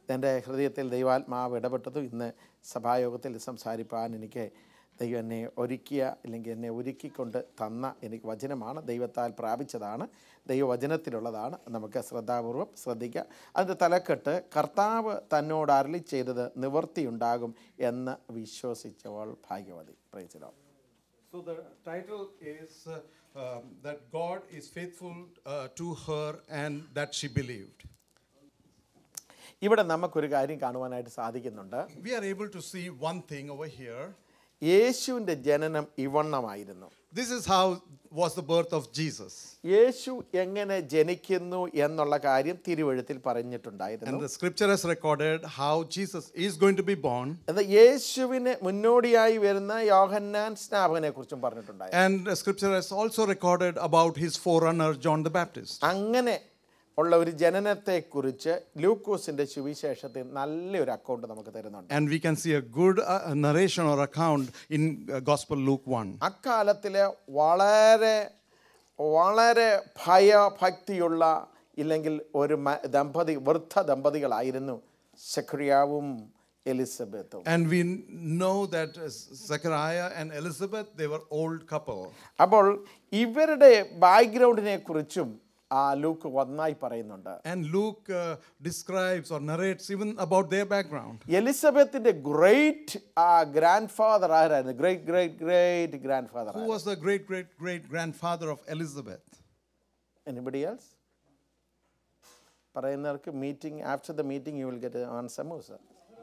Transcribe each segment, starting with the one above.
എൻ്റെ ഹൃദയത്തിൽ ദൈവാത്മാവ് ഇടപെട്ടതും ഇന്ന് സഭായോഗത്തിൽ സംസാരിപ്പാൻ എനിക്ക് ദൈവം എന്നെ ഒരുക്കിയ അല്ലെങ്കിൽ എന്നെ ഒരുക്കിക്കൊണ്ട് തന്ന എനിക്ക് വചനമാണ് ദൈവത്താൽ പ്രാപിച്ചതാണ് ദൈവവചനത്തിലുള്ളതാണ് നമുക്ക് ശ്രദ്ധാപൂർവം ശ്രദ്ധിക്കുക അതിൻ്റെ തലക്കെട്ട് കർത്താവ് തന്നോട് അരളി ചെയ്തത് നിവർത്തിയുണ്ടാകും എന്ന് വിശ്വസിച്ചവൾ ഭാഗ്യവതി പ്രയച്ചിലോ So the title is uh, um, that God is faithful uh, to her and that she believed. ഇവിടെ നമുക്കൊരു കാര്യം കാണുവാനായിട്ട് സാധിക്കുന്നുണ്ട് We are able to see one thing over here. യേശുവിൻ്റെ ജനനം ഇവണ്ണമായിരുന്നു This is how was the birth of Jesus. യേശു എങ്ങനെ ജനിക്കുന്നു എന്നുള്ള കാര്യം തിരുവഴുത്തിൽ പറഞ്ഞിട്ടുണ്ടായിരുന്നു And the scripture has recorded how Jesus is going to be born. എന്നാൽ യേശുവിന് മുന്നോടിയായി വരുന്ന യോഹന്നാൻ സ്നാപകനെ കുറിച്ചും പറഞ്ഞിട്ടുണ്ടായിരുന്നു And the scripture has also recorded about his forerunner, John the Baptist. അങ്ങനെ ഉള്ള ഒരു ജനനത്തെക്കുറിച്ച് ലൂക്കോസിന്റെ സുവിശേഷത്തിൽ നല്ലൊരു അക്കൗണ്ട് നമുക്ക് തരുന്നുണ്ട് And we can see a good uh, narration or account in uh, Gospel Luke 1. അക്കാലത്തിലെ വളരെ വളരെ ഭയഭക്തിയുള്ള ഇല്ലെങ്കിൽ ഒരു മ- ദമ്പതി വൃദ്ധ ദമ്പതികളായിരുന്നു സക്രിയാവും എലിസബത്തും And we know that uh, Zechariah and Elizabeth, they were old couple. അപ്പോൾ ഇവരുടെ ബാക്ക്ഗ്രൗണ്ടിനെ കുറിച്ചും ആ ലൂക്ക് ഒന്നായി പറയുന്നുണ്ട് And Luke uh, describes or narrates even about their background. എലിസബത്തിന്റെ ഗ്രേറ്റ് ഗ്രാൻഡ് ഫാദർ ആരായിരുന്നു great great great grandfather Who was the great great great grandfather of Elizabeth? Anybody else പറയുന്നവർക്ക് meeting after the meeting you will get on samosa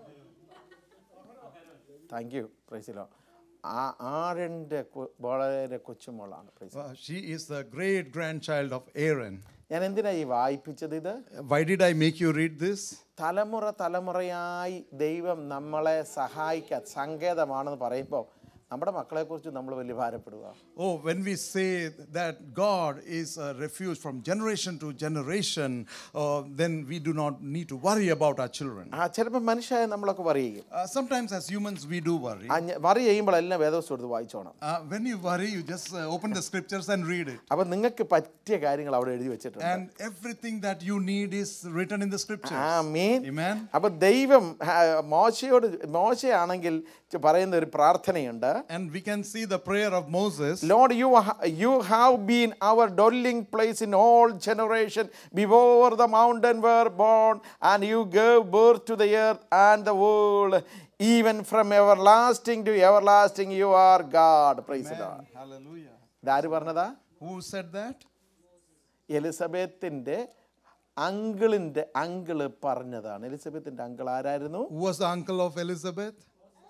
thank you പ്രൈസിലോ ആ ആറിൻ്റെ വളരെ കൊച്ചുമോളാണ് prize Uh, she is the great grandchild of Aaron. ഞാൻ എന്തിനാ ഈ വായിപ്പിച്ചത് ഇത് Why did I make you read this? തലമുറ തലമുറയായി ദൈവം നമ്മളെ സഹായിക്കാൻ സങ്കേതമാണെന്ന് പറയുമ്പോൾ നമ്മുടെ മക്കളെക്കുറിച്ച് നമ്മൾ വലിയ ഭാരപ്പെടുക Oh, when we say that God is a refuge from generation to generation, uh, then we do not need to worry about our children. ആ ചിലപ്പോൾ മനുഷ്യരായ നമ്മളൊക്കെ വറിയും Uh, sometimes, as humans, we do worry. Worry ചെയ്യുമ്പോൾ എല്ലാം വേദവസ്തു എടുത്ത് വായിച്ചോണം Uh, when you worry, you just uh, open the scriptures and read it. അപ്പം നിങ്ങൾക്ക് പറ്റിയ കാര്യങ്ങൾ അവിടെ എഴുതി വെച്ചിട്ടുണ്ട് And everything that you need is written in the scriptures. ആ മീൻ Amen. അപ്പൊ ദൈവം ആ, മോശയോട് മോശയാണെങ്കിൽ ചെ- പറയുന്ന ഒരു പ്രാർത്ഥനയുണ്ട് And we can see the prayer of Moses. Lord you you have been our dwelling place in all generation before the mountain were born and you gave birth to the earth and the world even from everlasting to everlasting you are God praise Hallelujah. ഇതാര് പറഞ്ഞതാ Who said that? എലിസബത്തിൻ്റെ അങ്കിളിൻ്റെ uncle പറഞ്ഞതാണ് എലിസബത്തിൻ്റെ uncle ആരായിരുന്നു Who was the uncle of Elizabeth?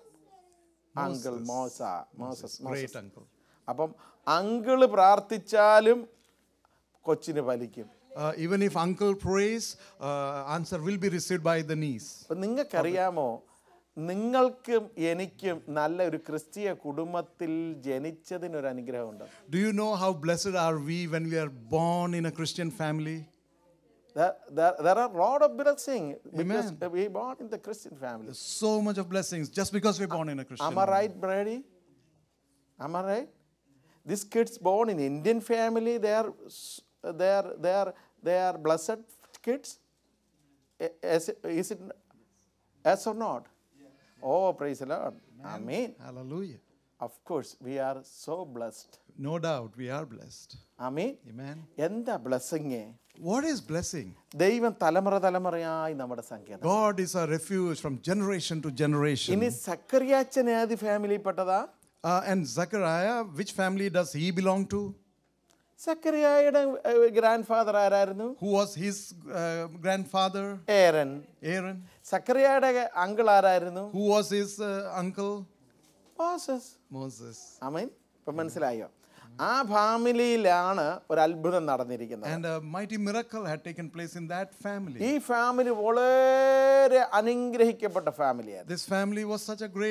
Uncle മോസ Moses Great Moses uncle. അപ്പം uncle പ്രാർത്ഥിച്ചാലും കൊച്ചിന് ഫലിക്കും Uh, even if uncle prays, uh, answer will be received by the niece. അപ്പം നിങ്ങൾക്കറിയാമോ നിങ്ങൾക്കും എനിക്കും നല്ല ഒരു ക്രിസ്തീയ കുടുംബത്തിൽ ജനിച്ചതിനൊരു അനുഗ്രഹമുണ്ട് Do you know how blessed are we when we are born in a Christian family? There, there, there are a lot of blessing because Amen. we born in the Christian family. There's so much of blessings just because we're born in a Christian Am I right, Brady? Am I right? These kids born in Indian family, they are, s- they are, they are, they are blessed kids. I- Is it, is it yes or not? Oh, praise the Lord. Amen. Hallelujah. Of course, we are so blessed. No doubt we are blessed. Amen. Amen. എന്താ blessing What is blessing? ദൈവം തലമുറ തലമുറയായി നമ്മുടെ സങ്കേതം God is a refuge from generation to generation. ഇനി സക്കറിയാച്ചൻ ഏത് ഫാമിലിയിൽപ്പെട്ടതാ Uh, and Zechariah, which family does he belong to? സക്കറിയായുടെ ഗ്രാൻഡ് ഫാദർ ആരായിരുന്നു Who was his uh, grandfather? Aaron Aaron. സക്കറിയയുടെ അങ്കിൾ ആരായിരുന്നു Who was his uh, uncle? Moses Moses. Amen ഇപ്പം മനസ്സിലായോ ആ ഫാമിലിയിലാണ് ഒരു അത്ഭുതം നടന്നിരിക്കുന്നത് And a mighty miracle had taken place in that family. ഈ ഫാമിലി വളരെ അനുഗ്രഹിക്കപ്പെട്ട ഫാമിലിയായിരുന്നു This family was such a great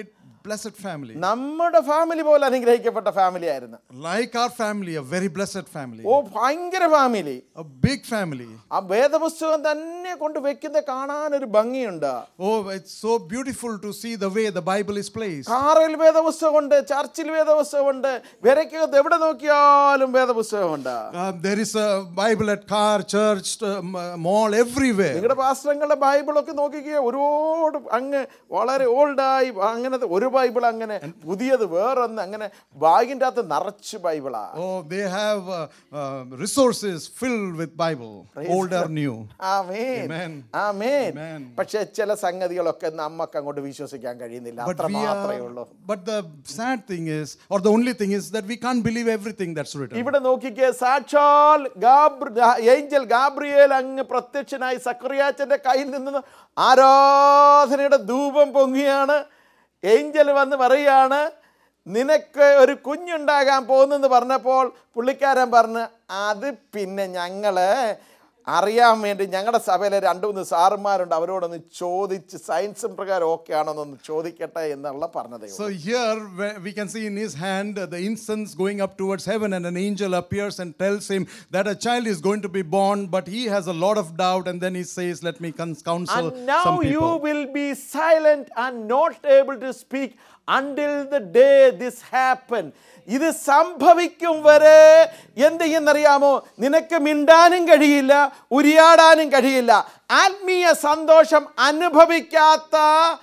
blessed family. നമ്മുടെ ഫാമിലി പോലെ അനുഗ്രഹിക്കപ്പെട്ട ഫാമിലി ആയിരുന്നു Like our family, a very blessed family. ഓ ഭയങ്കര ഫാമിലി A big family. ആ വേദപുസ്തകം തന്നെ കൊണ്ട് വെക്കുന്ന കാണാൻ ഒരു ഭംഗിയുണ്ട് Oh, it's so beautiful to see the way the Bible is placed. കാറിൽ വേദപുസ്തകമുണ്ട് ചർച്ചിൽ വേദപുസ്തകമുണ്ട് വിരയ്ക്കകത്ത് എവിടെ നോക്കിയാലും വേദപുസ്തകമുണ്ട് Uh, there is a Bible at car, church, uh, m- mall, everywhere. നിങ്ങളുടെ പാസ്ത്രങ്ങളുടെ ബൈബിളൊക്കെ നോക്കിക്കുക ഒരുപാട് അങ്ങ് വളരെ ഓൾഡായി അങ്ങനത്തെ ഒരു ബൈബിൾ അങ്ങനെ പുതിയത് വേറൊന്ന് അങ്ങനെ ബാഗിൻ്റെ അകത്ത് നിറച്ച് ബൈബിളാ Oh, they have uh, uh, resources filled with Bible, old or new. Amen Amen. Amen Amen. പക്ഷെ ചില സംഗതികളൊക്കെ നമുക്ക് അങ്ങോട്ട് വിശ്വസിക്കാൻ കഴിയുന്നില്ല But അത്ര we മാത്രമേ ഉള്ളൂ are, but the sad thing is, or the only thing is that we can't believe everything that's written. ഇവിടെ നോക്കിക്കേ സാക്ഷാൽ ഗാബ്ര ഏഞ്ചൽ ഗാബ്രിയേൽ അങ്ങ് പ്രത്യക്ഷനായി സക്രിയാച്ചന്റെ കയ്യിൽ നിന്ന് ആരാധനയുടെ ധൂപം പൊങ്ങിയാണ് ഏഞ്ചൽ വന്ന് പറയാണ് നിനക്ക് ഒരു കുഞ്ഞുണ്ടാകാൻ പോകുന്നെന്ന് പറഞ്ഞപ്പോൾ പുള്ളിക്കാരൻ പറഞ്ഞ് അത് പിന്നെ ഞങ്ങള് അറിയാൻ വേണ്ടി ഞങ്ങളുടെ സഭയിലെ രണ്ട് മൂന്ന് സാറുമാരുണ്ട് അവരോടൊന്ന് ചോദിച്ച് സയൻസും പ്രകാരം ഓക്കെ ആണോന്നൊന്ന് ചോദിക്കട്ടെ എന്നുള്ള പറഞ്ഞതേ ഉള്ളൂ. So here where we can see in his hand uh, the incense going up towards heaven, and an angel appears and tells him that a child is going to be born, but he has a lot of doubt, and then he says, "Let me cons- counsel And now some you people." will be silent and not able to speak until the day this happen. ഇത് സംഭവിക്കും വരെ എന്ത് ചെയ്യുന്നറിയാമോ നിനക്ക് മിണ്ടാനും കഴിയില്ല ഉരിയാടാനും കഴിയില്ല ആത്മീയ സന്തോഷം അനുഭവിക്കാത്ത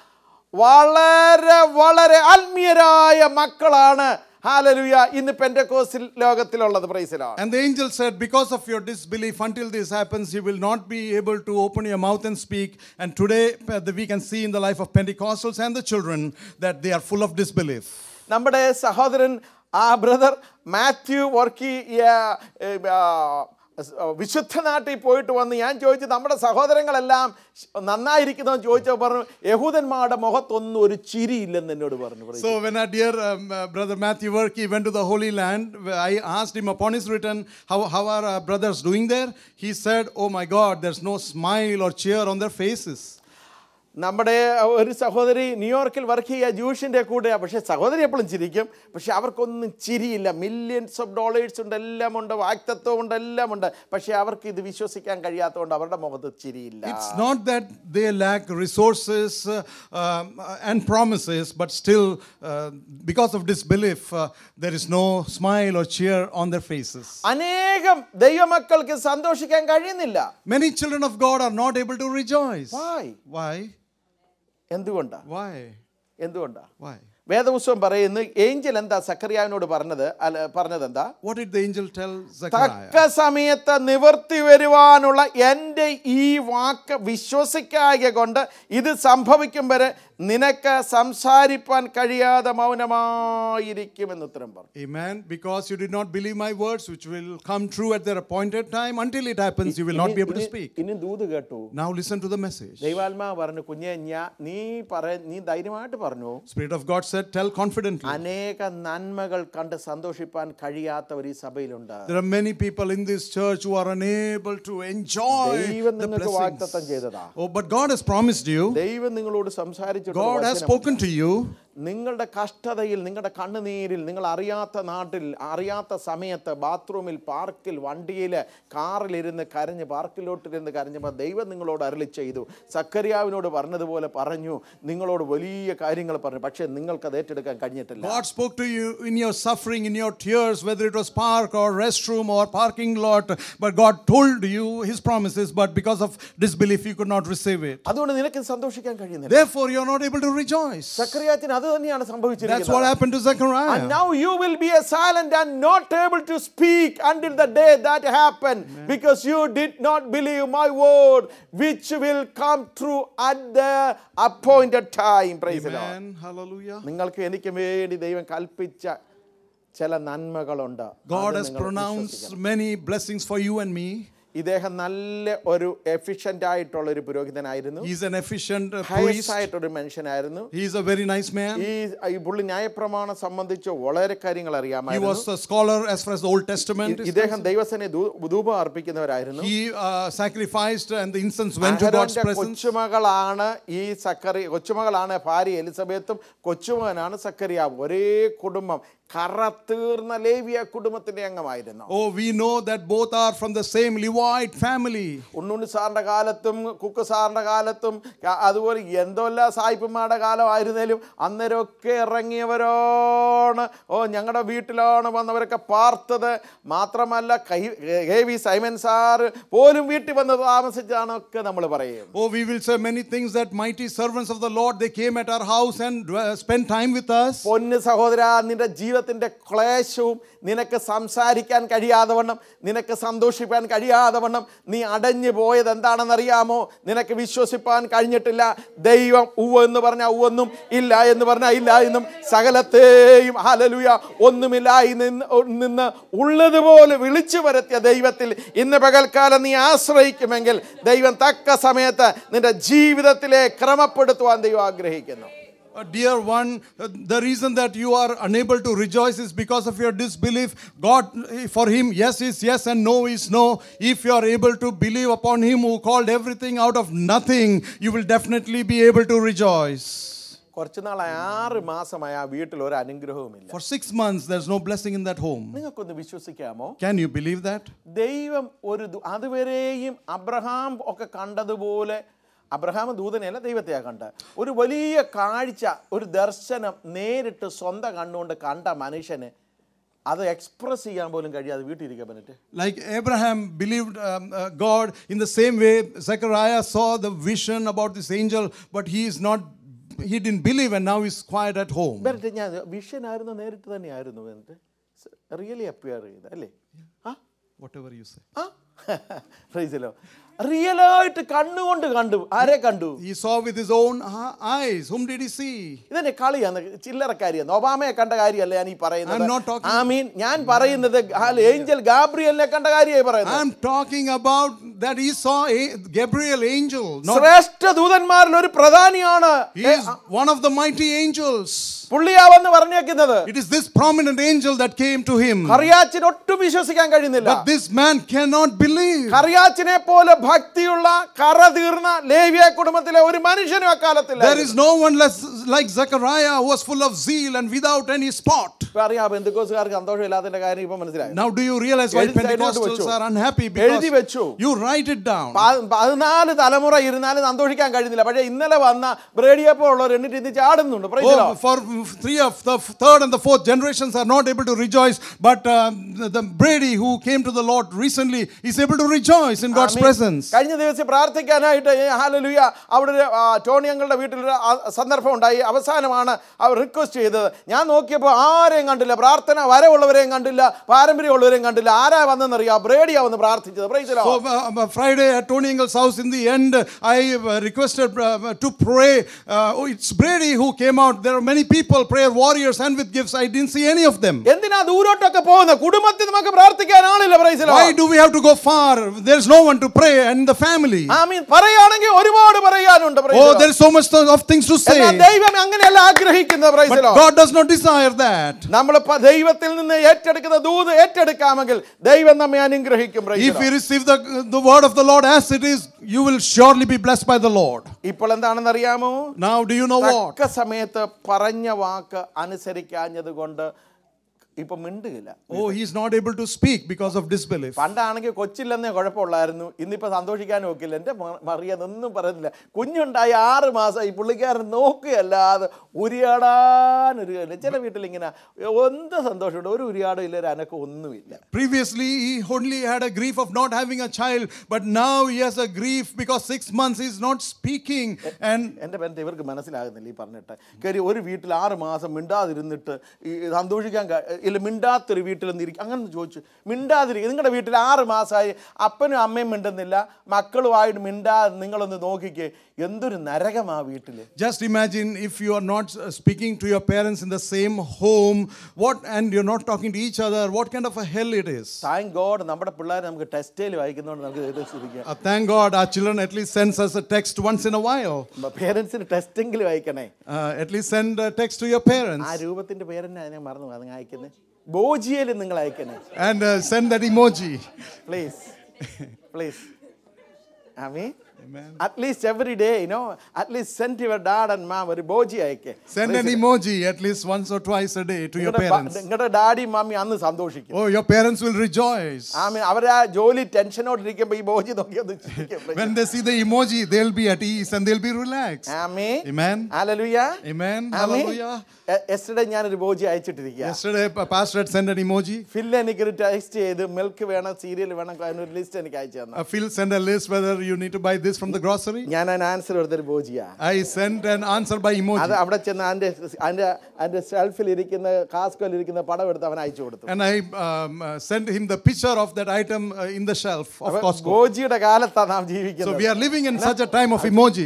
വളരെ വളരെ ആത്മീയരായ മക്കളാണ് ഹാലലുയ ഇന്ന് പെൻഡക്കോസിൽ ലോകത്തിലുള്ളത് പ്രൈസിലാണ് And the angel said, Because of your disbelief, until this happens, you will not be able to open your mouth and speak. And today, uh, the- we can see in the life of Pentecostals and the children that they are full of disbelief. നമ്മുടെ സഹോദരൻ ആ brother Mathew Varkey ആ, ഏ, ആ, സ്- വിശുദ്ധ നാട്ടിൽ പോയിട്ട് വന്ന് ഞാൻ ചോദിച്ചു നമ്മുടെ സഹോദരങ്ങളെല്ലാം നന്നായിരിക്കുന്നോ ചോദിച്ചപ്പോൾ പറഞ്ഞു യഹൂദന്മാരുടെ മുഖത്തൊന്നും ഒരു ചിരിയില്ലെന്ന് എന്നോട് പറഞ്ഞു പറയും. So, when our dear um, uh, brother Matthew Workey went to the Holy Land, I asked him upon his return, How, how are our brothers doing there? He said, Oh my God, there's no smile or cheer on their faces. നമ്മുടെ ഒരു സഹോദരി ന്യൂയോർക്കിൽ work ചെയ്യുക ജൂഷിൻ്റെ കൂടെ പക്ഷേ സഹോദരി എപ്പോഴും ചിരിക്കും പക്ഷെ അവർക്കൊന്നും ചിരിയില്ല മില്യൺസ് ഓഫ് ഡോളേഴ്സ് ഉണ്ട് എല്ലാം ഉണ്ട് വാക്തത്വം ഉണ്ട് എല്ലാം ഉണ്ട് പക്ഷേ അവർക്ക് ഇത് വിശ്വസിക്കാൻ കഴിയാത്തതുകൊണ്ട് അവരുടെ മുഖത്ത് ചിരിയില്ല It's not that they lack resources uh, um, and promises, but still, uh, because of disbelief, uh, there is no smile or cheer on their faces. അനേകം ദൈവമക്കൾക്ക് സന്തോഷിക്കാൻ കഴിയുന്നില്ല Many children of God are not able to rejoice. Why? Why? എന്തുകൊണ്ടാ Why? എന്തുകൊണ്ടാ Why? വേദപുസ്തകം പറയുന്നു Angel എന്താ സക്കറിയാവിനോട് പറഞ്ഞത് അല്ല പറഞ്ഞത് എന്താ What did the angel tell Zechariah? തക്ക സമയത്ത് നിവർത്തി വരുവാനുള്ള എൻ്റെ ഈ വാക്ക് വിശ്വസിക്കായ കൊണ്ട് ഇത് സംഭവിക്കും വരെ നിനക്ക് സംസാരിപ്പാൻ കഴിയാതെ മൗനമായിരിക്കുമെന്ന് ഉത്തരം പറഞ്ഞു Amen. Because you did not believe my words, which will come true at their appointed time. Until it happens, you will not be able to speak. ഇനി ദൂത് കേട്ടു Now listen to the message. ദൈവാത്മാവ് പറഞ്ഞു കുഞ്ഞെ ഞാൻ നീ പറ നീ ധൈര്യമായിട്ട് പറഞ്ഞു Spirit of God said, Tell confidently. അനേക നന്മകൾ കണ്ട് സന്തോഷിപ്പാൻ കഴിയാത്തവർ ഈ സഭയിലുണ്ട് There are many people in this church who are unable to enjoy ദൈവം the നിങ്ങൾക്ക് വാഗ്ദത്തം ചെയ്തതാ blessings. Oh, but God has promised you. ദൈവം നിങ്ങളോട് സംസാരിച്ചിട്ടുണ്ട് God has വചനം. spoken to you. നിങ്ങളുടെ കഷ്ടതയിൽ നിങ്ങളുടെ കണ്ണുനീരിൽ നിങ്ങൾ അറിയാത്ത നാട്ടിൽ അറിയാത്ത സമയത്ത് ബാത്റൂമിൽ പാർക്കിൽ വണ്ടിയിൽ കാറിലിരുന്ന് കരഞ്ഞ് പാർക്കിലോട്ടിരുന്ന് കരഞ്ഞപ്പോൾ ദൈവം നിങ്ങളോട് അരളി ചെയ്തു സക്കറിയാവിനോട് പറഞ്ഞതുപോലെ പറഞ്ഞു നിങ്ങളോട് വലിയ കാര്യങ്ങൾ പറഞ്ഞു പക്ഷേ നിങ്ങൾക്കത് ഏറ്റെടുക്കാൻ കഴിഞ്ഞിട്ടില്ല God spoke to you in your suffering, in your tears, whether it was park or restroom or parking lot. But God told you His promises, but because of disbelief, you could not receive it. അതുകൊണ്ട് നിനക്ക് സന്തോഷിക്കാൻ കഴിയുന്നില്ല Therefore, you are not able to rejoice. സക്കറിയാത്തിന് അത് തന്നെയാണ് That's what സംഭവിച്ചിരിക്കുന്നത് happened to And Zechariah. now you will be a silent and not able to speak until the day that happened because you did not believe my word which will come true at the appointed time. Praise the Lord. Amen. Hallelujah. നിങ്ങൾക്ക് എനിക്ക് വേണ്ടി ദൈവം കൽപ്പിച്ച ചില നന്മകളുണ്ട് God അത് has നിങ്ങൾ pronounced വിശ്വസിക്കണം. many blessings for you and me. ഇദ്ദേഹം നല്ല ഒരു എഫിഷ്യൻ്റ് ആയിട്ടുള്ള ഒരു പുരോഹിതനായിരുന്നു He's an efficient uh, ഹയസ് priest. ആയിട്ടൊരു മനുഷ്യനായിരുന്നു He's a very nice man. ഈ ഈ പുള്ളി ന്യായപ്രമാണം സംബന്ധിച്ച് വളരെ കാര്യങ്ങൾ He അറിയാമായിരുന്നു was a scholar as far as the Old Testament. is ഇദ്ദേഹം ദൈവസനെ ധൂപം അർപ്പിക്കുന്നവരായിരുന്നു He uh, sacrificed and the incense went to God's അഹരോന്റെ presence. കൊച്ചുമകളാണ് ഈ സക്കറി കൊച്ചുമകളാണ് ഭാര്യ എലിസബത്തും കൊച്ചുമകനാണ് സക്കറിയാവ് ഒരേ കുടുംബം കറ തീർന്ന ലേവിയ കുടുംബത്തിന്റെ അംഗമായിരുന്നു Oh, we know that both are from the same Levite family. ഉണ്ണുണ്ണി സാറിന്റെ കാലത്തും കുക്ക് സാറിന്റെ കാലത്തും ക- അതുപോലെ എന്തെല്ലാം സായിപ്പന്മാരുടെ കാലമായിരുന്നാലും അന്നേരമൊക്കെ ഇറങ്ങിയവരാണ് ഓ ഞങ്ങളുടെ വീട്ടിലാണ് വന്നവരൊക്കെ പാർത്തത് മാത്രമല്ല കൈ കെ വി സൈമൻ സാറ് പോലും വീട്ടിൽ വന്ന് താമസിച്ചാണൊക്കെ നമ്മൾ പറയും Oh, we will say many things that mighty servants of the Lord, they came at our house and uh, spent time with us. പൊന്ന് സഹോദര നിന്റെ ജീവിതത്തിന്റെ ക്ലേശവും നിനക്ക് സംസാരിക്കാൻ കഴിയാതെ വണ്ണം നിനക്ക് സന്തോഷിപ്പാൻ കഴിയാതെ വണ്ണം നീ അടഞ്ഞു പോയത് എന്താണെന്നറിയാമോ നിനക്ക് വിശ്വസിപ്പാൻ കഴിഞ്ഞിട്ടില്ല ദൈവം ഉവ്വ് എന്ന് പറഞ്ഞാൽ ഉവെന്നും ഇല്ല എന്ന് പറഞ്ഞാൽ ഇല്ല എന്നും സകലത്തെയും ഹലലുയ ഒന്നുമില്ലായി നിന്ന് നിന്ന് ഉള്ളതുപോലെ വിളിച്ചു വരുത്തിയ ദൈവത്തിൽ ഇന്ന് പകൽക്കാലം നീ ആശ്രയിക്കുമെങ്കിൽ ദൈവം തക്ക സമയത്ത് നിന്റെ ജീവിതത്തിലെ ക്രമപ്പെടുത്തുവാൻ ദൈവം ആഗ്രഹിക്കുന്നു Uh, dear one, uh, the reason that you are unable to rejoice is because of your disbelief. God, eh, for Him, yes is yes and no is no. If you are able to believe upon Him who called everything out of nothing, you will definitely be able to rejoice. കുറച്ച് നാളായി ആറ് മാസമായി ആ വീട്ടിൽ ഒരു അനുഗ്രഹവുമില്ല For six months, there's no blessing in that home. നിങ്ങൾക്കൊന്ന് വിശ്വസിക്കാമോ Can you believe that? ദൈവം ഒരു ദു- അതുവരെയും അബ്രഹാം ഒക്കെ കണ്ടതുപോലെ അബ്രഹാം ദൂതനെയല്ല ദൈവത്തെയാ കണ്ട ഒരു വലിയ കാഴ്ച ഒരു ദർശനം നേരിട്ട് സ്വന്തം കണ്ണുകൊണ്ട് കണ്ട മനുഷ്യന് അത് എക്സ്പ്രസ് ചെയ്യാൻ പോലും കഴിയാതെ വീട്ടിലിരിക്കാൻ പറ്റിട്ട് Like Abraham believed um, uh, God, in the same way, Zechariah saw the vision about this angel, but he is not, he didn't believe and now he's quiet at home. എന്നിട്ട് ഞാൻ vision ആയിരുന്നു നേരിട്ട് തന്നെയായിരുന്നു എന്നിട്ട് really appear ചെയ്ത് അല്ലേ ആ Whatever you say. ആ പ്രൈസലോ റിയലായിട്ട് കണ്ണുകൊണ്ട് കണ്ടു ആരെ കണ്ടു He saw with his own uh, eyes. Whom did he see? ഇതെന്നെ കളിയാണ് ചില്ലറക്കാരിയാണ് ഒബാമയെ കണ്ട കാര്യമല്ല ഞാൻ ഈ പറയുന്നത് I'm not talking- I mean, ഞാൻ പറയുന്നത് ഏഞ്ചൽ ഗാബ്രിയലിനെ കണ്ട കാര്യമായി പറയുന്നത് I'm talking about that he saw a Gabriel angel. Not, ശ്രേഷ്ഠ ദൂതന്മാരിൽ ഒരു പ്രധാനിയാണ് he is one of the mighty angels. പുള്ളിയാവെന്ന് പറഞ്ഞേക്കുന്നത് It is this prominent angel that came to him. കറിയാച്ചിന് ഒട്ടും വിശ്വസിക്കാൻ കഴിയുന്നില്ല But this man cannot believe. കറിയാച്ചിനെ പോലെ ഭക്തിയുള്ള കറ തീർന്ന ലേവ്യ കുടുംബത്തിലെ ഒരു മനുഷ്യനും അക്കാലത്തില്ല There is no one less like Zechariah who was full of zeal and without any spot. ഇപ്പൊ അറിയാം ബന്ധുക്കോസുകാർക്ക് സന്തോഷമില്ലാത്തതിന്റെ കാര്യം ഇപ്പൊ മനസ്സിലായി Now, do you realize why എഴുതി അതിനകത്ത് Pentecostals വെച്ചു. are unhappy? എഴുതി Because വെച്ചു. you write it down. പ- പതിനാല് തലമുറ ഇരുന്നാലും സന്തോഷിക്കാൻ കഴിയുന്നില്ല പക്ഷേ ഇന്നലെ വന്ന ബ്രേഡിയപ്പോ ഉള്ളവർ എന്നിട്ട് ഇത് ചാടുന്നുണ്ട് Praise the Oh, Lord. for three of the third and the fourth generations are not able to rejoice, but um, the Brady who came to the Lord recently is able to rejoice in God's amen. presence. കഴിഞ്ഞ ദിവസം പ്രാർത്ഥിക്കാനായിട്ട് ഹാലലുയ അവിടെ ഒരു, ആ, Tony അങ്ങളുടെ വീട്ടിലൊരു ആ, സന്ദർഭം ഉണ്ടായി അവസാനമാണ് അവർ റിക്വസ്റ്റ് ചെയ്തത് ഞാൻ നോക്കിയപ്പോൾ ആരെയും കണ്ടില്ല പ്രാർത്ഥന വരവുള്ളവരെയും കണ്ടില്ല പാരമ്പര്യമുള്ളവരെയും കണ്ടില്ല ആരാ വന്നെന്നറിയാം ബ്രേഡിയാ വന്ന് പ്രാർത്ഥിച്ചത് Praise the Lord. So uh, uh, Friday at Tony Engel's house, in the end, I uh, requested uh, to pray. Uh, oh, it's Brady who came out. There are many people, prayer warriors, and with gifts. I didn't see any of them. എന്തിനാ ദൂരോട്ടൊക്കെ പോകുന്നത് കുടുംബത്തിൽ നമുക്ക് പ്രാർത്ഥിക്കാൻ ആളില്ല Praise the Lord. Why do we have to go far? There's no one to pray and the family. ആമീൻ പറയുകയാണെങ്കിൽ ഒരുപാട് പറയാനുണ്ട് Praise the Oh, Lord. there is so much of things to എന്നാൽ say. ദൈവം അങ്ങനെയല്ല ആഗ്രഹിക്കുന്നത് Praise the But Lord. God does not desire that. നമ്മൾ പ- ദൈവത്തിൽ നിന്ന് ഏറ്റെടുക്കുന്ന ദൂത് ഏറ്റെടുക്കാമെങ്കിൽ ദൈവം നമ്മെ അനുഗ്രഹിക്കും Praise the If Lord. we receive the, the word of the Lord as it is, you will surely be blessed by the Lord. ഇപ്പോൾ എന്താണെന്ന് അറിയാമോ Now, do you know what? തക്ക സമയത്ത് പറഞ്ഞ വാക്ക് അനുസരിക്കാഞ്ഞത് കൊണ്ട് ഇപ്പൊ മിണ്ടുകയില്ല Oh, he's not able to speak because of disbelief. പണ്ടാണെങ്കിൽ കൊച്ചില്ലെന്നേ കുഴപ്പമുള്ളായിരുന്നു ഇന്നിപ്പോ സന്തോഷിക്കാനും ഒക്കില്ല എൻ്റെ മറിയാതൊന്നും പറയുന്നില്ല കുഞ്ഞുണ്ടായി ആറ് മാസം ഈ പുള്ളിക്കാരൻ നോക്കുകയല്ലാതെ ഉരിയാടാനൊരു കാര്യമില്ല. ചില വീട്ടിൽ ഇങ്ങനെ എന്ത് സന്തോഷമുണ്ട് ഒരു ഉരിയാടും ഇല്ല ഒരു അനക്കം ഒന്നുമില്ല Previously, he only had a grief of not having a child, but now he has a grief because six months he's not speaking. And എൻ്റെ ബന്ധം ഇവർക്ക് മനസ്സിലാകുന്നില്ല ഈ പറഞ്ഞിട്ട് കാര്യം ഒരു വീട്ടിൽ ആറ് മാസം മിണ്ടാതിരുന്നിട്ട് ഈ സന്തോഷിക്കാൻ ക- ഇല്ല മിണ്ടാത്തൊരു വീട്ടിലൊന്നും ഇരിക്കും അങ്ങനെ ചോദിച്ചു മിണ്ടാതിരിക്കും നിങ്ങളുടെ വീട്ടിൽ ആറ് മാസമായി അപ്പനും അമ്മയും മിണ്ടുന്നില്ല മക്കളുമായിട്ട് മിണ്ടാതെ നിങ്ങളൊന്ന് നോക്കിക്കേ എന്തൊരു നരകമാ വീട്ടിൽ Just imagine if you are not uh, speaking to your parents in the same home, what and you're not talking to each other, what kind of a hell it is. Thank God നമ്മുടെ പിള്ളേർ നമുക്ക് textile വായിക്കുന്നതുകൊണ്ട് നമുക്ക് ഇത് ശ്രദ്ധിക്കാം Uh, thank God our children at least sends us a text once in a while. പേരൻസിന് ടെസ്റ്റെങ്കിലും വായിക്കണേ Uh, at least send a text to your ആ parents രൂപത്തിന്റെ പേരെന്നെ ഞാൻ മറന്നു അത് അയക്കുന്നത് ബോജിയയിൽ നിങ്ങൾ അയക്കണേ and uh, send that emoji. Please please I mean Amen. At least every day you know at least send your dad and mom ഒരു ബോജി അയക്കേ Send an emoji at least once or twice a day to your parents. നിങ്ങളുടെ daddy mummy അന്ന് സന്തോഷിക്കും Oh, your parents will rejoice. ആ മീൻ അവരാ ജോലി ടെൻഷനോട്ടിരിക്കുമ്പോ ഈ ബോജി നോക്കി ഒന്ന് ചിരിക്കും When they see the emoji, they'll be at ease and they'll be relaxed. Amen Amen. Hallelujah Amen. Hallelujah. Yesterday ഞാനൊരു ബോജി അയച്ചിട്ടിരിക്കുക Yesterday, Pa- Pastor had sent an emoji. ഫില്ല് എനിക്കൊരു ടെക്സ്റ്റ് ചെയ്ത് മിൽക്ക് വേണം സീരിയൽ വേണം അതിനൊരു ലിസ്റ്റ് എനിക്ക് അയച്ചു തന്നു Uh, Phil sent a list whether you need to buy this from the grocery. ഞാൻ അതിന് ആൻസർ എടുത്തൊരു ബോജിയാ I sent an answer by അത് emoji. അവിടെ ചെന്ന് അതിന്റെ അതിന്റെ അതിന്റെ ഷെൽഫിൽ ഇരിക്കുന്ന കാസ്കോയിൽ ഇരിക്കുന്ന പടം എടുത്ത് അവൻ അയച്ചു കൊടുത്തു And I um, uh, sent him the picture of that item uh, in the shelf of അപ്പൊ Costco. ബോജിയുടെ കാലത്താണ് നാം So ജീവിക്കുന്നത് we are living in such a time of emoji.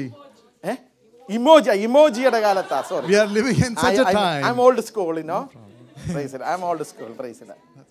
Emoji ഇമോജിയുടെ കാലത്താ sorry We are living in such a I time. Old school you know praise I old school praise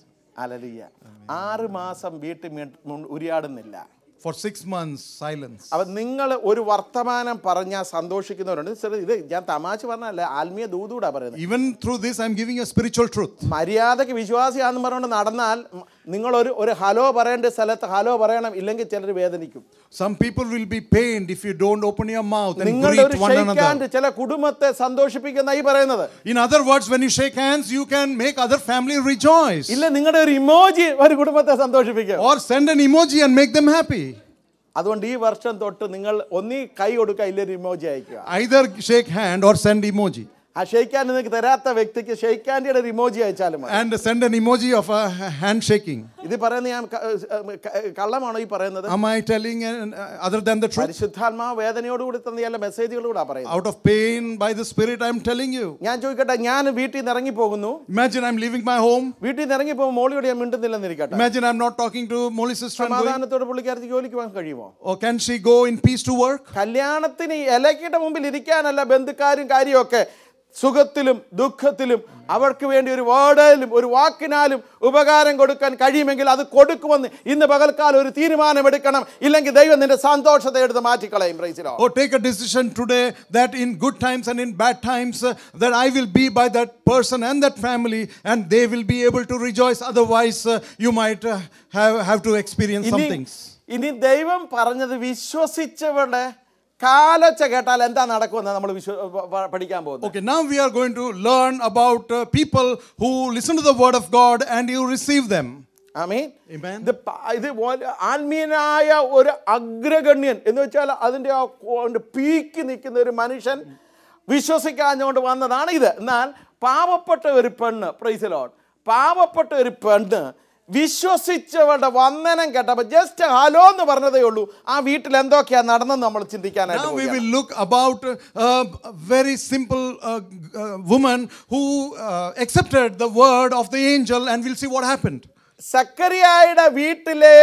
hallelujah ആറ് മാസം വീട്ടിൽ me- മുൻ- ഉരിയാടുന്നില്ല For six months, silence. അപ്പൊ നിങ്ങൾ ഒരു വർത്തമാനം പറഞ്ഞാൽ സന്തോഷിക്കുന്നവരുണ്ട് സർ, ഇത് ഞാൻ തമാശ പറഞ്ഞല്ല ആത്മീയ ദൂതൂടാ പറയുന്നത് Even through this, I'm giving you spiritual truth. മര്യാദക്ക് വിശ്വാസിയാണെന്ന് പറഞ്ഞുകൊണ്ട് നടന്നാൽ നിങ്ങൾ ഒരു ഒരു ഹലോ പറയേണ്ട സ്ഥലത്ത് ഹലോ പറയണം ഇല്ലെങ്കിൽ ചിലർ വേദനിക്കും Some people will be pained if you don't open your mouth and നിങ്ങളുടെ ഒരു greet one shake another. Hand ചില കുടുംബത്തെ സന്തോഷിപ്പിക്കുന്ന ഈ പറയുന്നത് In other words, when you shake hands, you can make other family rejoice. ഇല്ല നിങ്ങളുടെ ഒരു ഇമോജി ഒരു കുടുംബത്തെ സന്തോഷിപ്പിക്കും Or send an emoji and make them happy. അതുകൊണ്ട് ഈ വർഷം തൊട്ട് നിങ്ങൾ ഒന്നീ കൈ കൊടുക്കുക ഇല്ലൊരു ഇമോജി അയക്കുക Either shake hand or send emoji. ആ ഷെയ്ക്കാൻ നിങ്ങൾക്ക് തരാത്ത വ്യക്തിക്ക് ഷെയ്ക്കാൻഡിയുടെ ഒരു ഇമോജി അയച്ചാലും മതി And send an emoji of a handshaking. ഇത് പറയുന്നത് ഞാൻ ക- ഏഹ് ക- കള്ളമാണോ ഈ പറയുന്നത് Am I telling uh, other than the truth? പരിശുദ്ധാത്മാ വേദനയോടുകൂടി തന്ന ചില മെസ്സേജുകളൂടെ പറയുന്നത് Out of pain by the Spirit, I'm telling you. ഞാൻ ചോദിക്കട്ടെ ഞാൻ വീട്ടിൽ നിന്ന് ഇറങ്ങി പോകുന്നു Imagine I'm leaving my home. വീട്ടിൽ നിന്ന് ഇറങ്ങി പോകുമ്പോൾ മോളിയോട് ഞാൻ മിണ്ടുന്നില്ലെന്നിരിക്കട്ടെ Imagine I'm not talking to Molly sister and going. സമാധാനത്തോട് പുള്ളിക്കാരത്തി ജോലിക്ക് പോകാൻ കഴിയുമോ Or can she go in peace to work? കല്യാണത്തിന് ഇലക്കിയുടെ മുമ്പിൽ ഇരിക്കാനല്ല ബന്ധുക്കാരും കാര്യമൊക്കെ സുഖത്തിലും ദുഃഖത്തിലും അവർക്ക് വേണ്ടി ഒരു വേർഡിലും ഒരു വാക്കിനാലും ഉപകാരം കൊടുക്കാൻ കഴിയുമെങ്കിൽ അത് കൊടുക്കുമെന്ന് ഇന്ന് പകൽക്കാലം ഒരു തീരുമാനമെടുക്കണം ഇല്ലെങ്കിൽ ദൈവം നിന്റെ സന്തോഷത്തെ എടുത്ത് മാറ്റിക്കളയും പ്രൈസിലോ Or take a decision today that in good times and in bad times, uh, that I will be by that person and that family and they will be able to rejoice. Otherwise, uh, you might uh, have, have to experience some ഇനി things. ഇനി ദൈവം പറഞ്ഞത് വിശ്വസിച്ചവരുടെ കാലൊച്ച കേട്ടാൽ എന്താ നടക്കുമെന്ന് നമ്മൾ വിശ്വ പ- പഠിക്കാൻ പോകുന്നത് Okay, now we are going to learn about uh, people who listen to the word of God and you receive them. Amin Amen. ഇത് പ- ഇത് പോലെ ആത്മീയനായ ഒരു അഗ്രഗണ്യൻ എന്ന് വെച്ചാൽ അതിൻ്റെ ആ കൊണ്ട് പീക്ക് നിൽക്കുന്ന ഒരു മനുഷ്യൻ വിശ്വസിക്കാഞ്ഞുകൊണ്ട് വന്നതാണ് ഇത് എന്നാൽ പാവപ്പെട്ട ഒരു പെണ്ണ് പ്രൈസലോൺ പാവപ്പെട്ട ഒരു പെണ്ണ് വിശ്വസിച്ചവരുടെ വന്ദനം കേട്ടപ്പോൾ ജസ്റ്റ് ഹലോ എന്ന് പറഞ്ഞതേ ഉള്ളൂ ആ വീട്ടിൽ എന്തൊക്കെയാ നടന്നെന്ന് നമ്മൾ ചിന്തിക്കാനായിട്ട് Now we പോവുകയാണ്. will look about uh, a very simple uh, g- uh, woman who uh, accepted the word of the angel and we'll see what happened. സക്കറിയായുടെ വീട്ടിലെ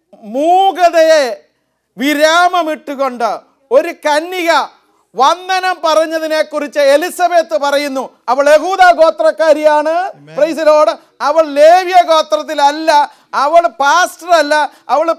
മൂകതയെ വിരാമമിട്ടുകൊണ്ട് ഒരു കന്യക വന്ദനം പറഞ്ഞതിനെ കുറിച്ച് എലിസബത്ത് പറയുന്നു അവൾ യഹൂദ ഗോത്രക്കാരിയാണ് പ്രൈസിലോട് അവൾ ലേവ്യ ഗോത്രത്തിലല്ല അവൾ പാസ്റ്റർ അല്ല അവൾ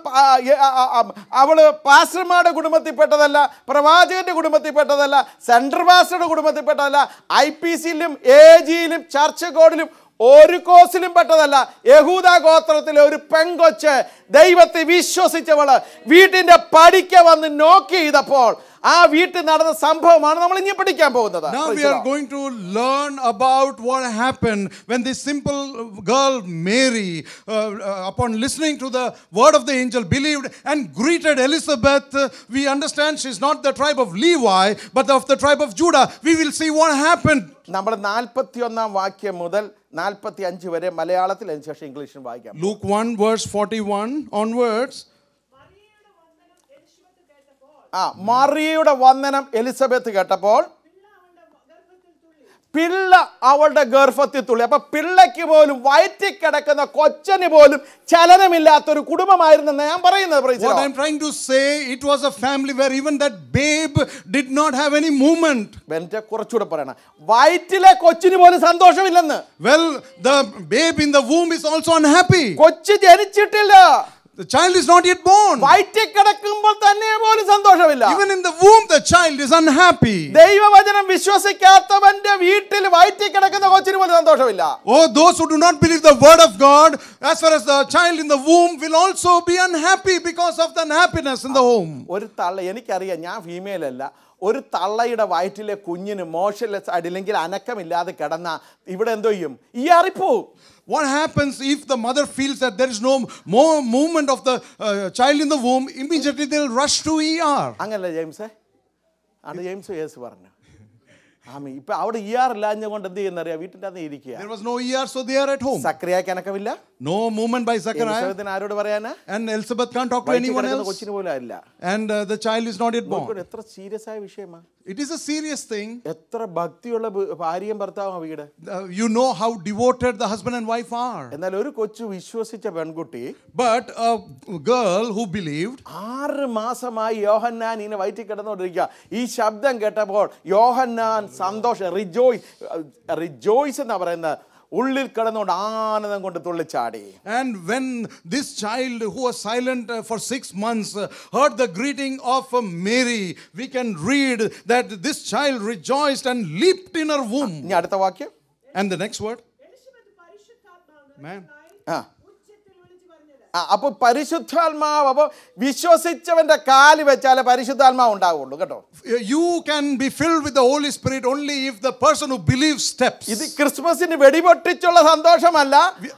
അവൾ പാസ്റ്റർമാരുടെ കുടുംബത്തിൽപ്പെട്ടതല്ല പ്രവാചകന്റെ കുടുംബത്തിൽപ്പെട്ടതല്ല സെൻട്രൽ പാസ്റ്ററുടെ കുടുംബത്തിൽപ്പെട്ടതല്ല ഐ പി സിയിലും എ ജിയിലും ചർച്ച കോഡിലും ഒരു കോസിലും പെട്ടതല്ല യഹൂദ ഗോത്രത്തിലെ ഒരു പെങ്കൊച്ച് ദൈവത്തെ വിശ്വസിച്ചവള് വീട്ടിന്റെ പടിക്ക വന്ന് നോക്കി ചെയ്തപ്പോൾ ആ വീട്ടിൽ നടന്ന സംഭവമാണ് നമ്മൾ ഇനി പഠിക്കാൻ പോകുന്നത് Now we Praise the are Lord. going to learn about what happened when this simple girl Mary, uh, uh, upon listening to the word of the angel, believed and greeted Elizabeth. Uh, we understand she's not the tribe of Levi, but of the tribe of Judah. We will see what happened. നമ്മൾ നാൽപ്പത്തി ഒന്നാം വാക്യം മുതൽ നാൽപ്പത്തി അഞ്ച് വരെ മലയാളത്തിൽ അതിന് ശേഷം ഇംഗ്ലീഷിൽ വായിക്കാം Luke 1, verse 41 onwards. ആ മറിയയുടെ വന്ദനം എലിസബത്ത് കേട്ടപ്പോൾ പിള്ള അവളുടെ ഗർഭത്തിൽ തുള്ളി അപ്പൊ പിള്ളയ്ക്ക് പോലും വയറ്റിൽ കിടക്കുന്ന കൊച്ചന് പോലും ചലനമില്ലാത്തൊരു കുടുംബമായിരുന്നെന്ന് ഞാൻ പറയുന്നത് praise the What Lord. I'm trying to say, it was a family where even that babe did not have any movement. ബെൻറ്റ് കുറച്ചുകൂടെ പറയണം വയറ്റിലെ കൊച്ചിന് പോലും സന്തോഷമില്ലെന്ന് Well, the babe in the womb is also unhappy. കൊച്ചു ജനിച്ചിട്ടില്ല The child is not yet born. വയറ്റിൽ കിടക്കുമ്പോൾ തന്നെ പോലും സന്തോഷമില്ല Even in the womb, the child is unhappy. ദൈവവചനം വിശ്വസിക്കാത്തവന്റെ വീട്ടിൽ വയറ്റിൽ കിടക്കുന്ന കൊച്ചിന് പോലും സന്തോഷമില്ല Oh, those who do not believe the word of God, as far as the child in the womb, will also be unhappy because of the unhappiness in the home. ഒരു തള്ള എനിക്കറിയാം ഞാൻ ഫീമെയിൽ അല്ല ഒരു തള്ളയുടെ വയറ്റിലെ കുഞ്ഞിന് മോഷൻലെസ് അല്ലെങ്കിൽ അനക്കമില്ലാതെ കിടന്ന ഇവിടെ എന്തോ ചെയ്യും ഈ അറിപ്പോവും What happens if the mother feels that there is no more movement of the uh, child in the womb? Immediately they'll rush to ER. അങ്ങനല്ലേ ജെയിംസേ ആണ് ജെയിംസ് യേസ് പറഞ്ഞു ആമി ഇപ്പൊ അവിടെ ഇ ആർ ഇല്ലാഞ്ഞ കൊണ്ട് എന്ത് ചെയ്യുന്നറിയാം വീട്ടിൻ്റെ അകത്ത് ഇരിക്കുക There was no ER, so they are at home. സക്രിയാക്ക് അനക്കമില്ല No movement by Zechariah. എലിസബത്തിന് ആരോട് പറയാനാ And Elizabeth can't talk to വയറ്റിൽ anyone കിടക്കുന്ന else. കൊച്ചിന് പോലും അല്ല And uh, the child is not yet born. നോക്കൂ, എത്ര സീരിയസ് ആയ വിഷയമാ It is a serious thing. എത്ര ഭക്തിയുള്ള ഭ- ഭാര്യയും ഭർത്താവും ആ വീട് Uh, you know how devoted the husband and wife are. എന്നാൽ ഒരു കൊച്ചു വിശ്വസിച്ച പെൺകുട്ടി But a girl who believed, ആറ് മാസമായി യോഹന്നാൻ ഇങ്ങനെ വയറ്റിൽ കിടന്നുകൊണ്ടിരിക്കുക ഈ ശബ്ദം കേട്ടപ്പോൾ യോഹന്നാൻ സന്തോഷം റിജോയ്സ് റിജോയ്സ് എന്നാ പറയുന്നത് ഉള്ളിൽ കിടന്നുകൊണ്ട് ആനന്ദം കൊണ്ട് തുള്ളിച്ചാടി and when this child who was silent uh, for six months uh, heard the greeting of uh, Mary, we can read that this child rejoiced and leaped in her womb. ഇനി അടുത്ത വാക്യം And the next word, Elizabeth പരിശുദ്ധാത്മാവ് Ma'am. ആ ഉച്ചത്തിൽ വിളിച്ചു പറഞ്ഞത് ആ, അപ്പൊ പരിശുദ്ധാത്മാവ് അപ്പൊ വിശ്വസിച്ചവന്റെ കാല് വെച്ചാലേ പരിശുദ്ധാത്മാവ് ഉണ്ടാവുള്ളൂ കേട്ടോ Uh, you can be filled with the Holy Spirit only if the person who believes steps. ഇത് ക്രിസ്മസിന് വെടിപൊട്ടിച്ചുള്ള സന്തോഷമല്ല